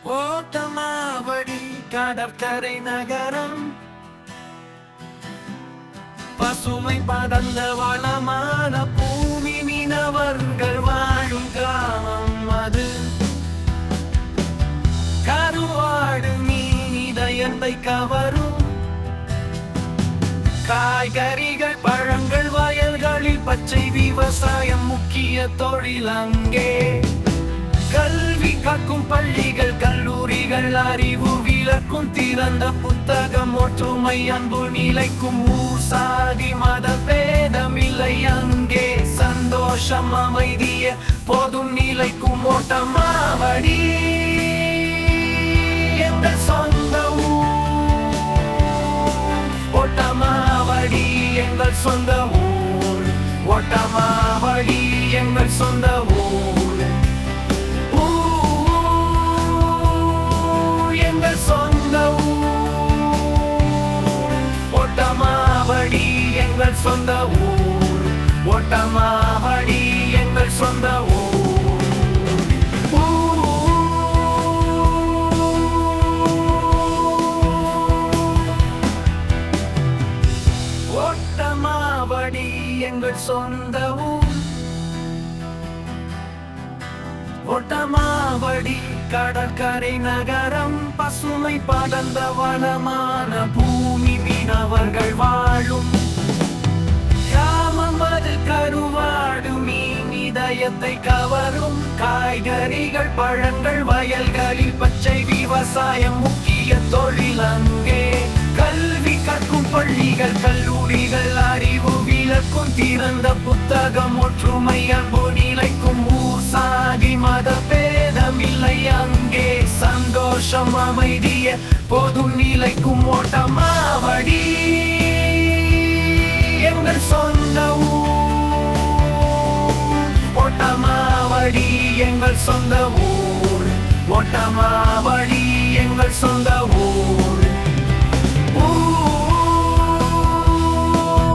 ஓட்டமாவடி கடற்கரை நகரம் பசுமை படர்ந்த வளமான பூமி மீனவர்கள் வாழும் கிராமம் அது கருவாடு மீன் இதயத்தை கவரும் காய்கறிகள் பழங்கள் வயல்களில் பச்சை விவசாயம் முக்கிய தொழில் அங்கே கல்வி கற்கும் பள்ளிகள் கல்லூரிகள் அறிவு விளக்கும் திறந்த புத்தகம் ஒற்றுமை அன்பு நிலைக்கும் ஊர் சாதி மத பேதமில்லை அங்கே சந்தோஷம் அமைதிய பொதும் நிலைக்கும் ஓட்டமாவடி எங்கள் சொந்த ஊர் ஓட்டமாவடி எங்கள் சொந்த ஊர் ஓட்டமாவடி எங்கள் சொந்த ஊர் ஊ, எங்கள் சொந்த ஊர் ஓட்டமாவடி எங்கள் சொந்த ஊர் ஓட்டமாவடி எங்கள் சொந்த ஊர் ஊ, ஓட்டமாவடி எங்கள் சொந்த ஊர் ஓட்டமாவடி கடற்கரை நகரம் பசுமை படர்ந்த வளமான பூமி மீனவர்கள் வாழும் கிராமம் அது கருவாடு மீன் இதயத்தை கவரும் காய்கறிகள் பழங்கள் வயல்களில் பச்சை விவசாயம் முக்கிய தொழில் அங்கே கல்வி கற்கும் பள்ளிகள் கல்லூரிகள் அறிவு விளக்கும் திறந்த புத்தகம் ஒற்றுமை அன்பு நிலைக்கும் ஊர் சாதி மத பேதமில்லை அங்கே சந்தோஷம் அமைதிய பொதும் நிலைக்கும் ஓட்டமாவடி எங்கள் சொந்த ஊர் ஓட்டமாவடி எங்கள் சொந்த ஊர் ஓட்டமாவடி எங்கள் சொந்த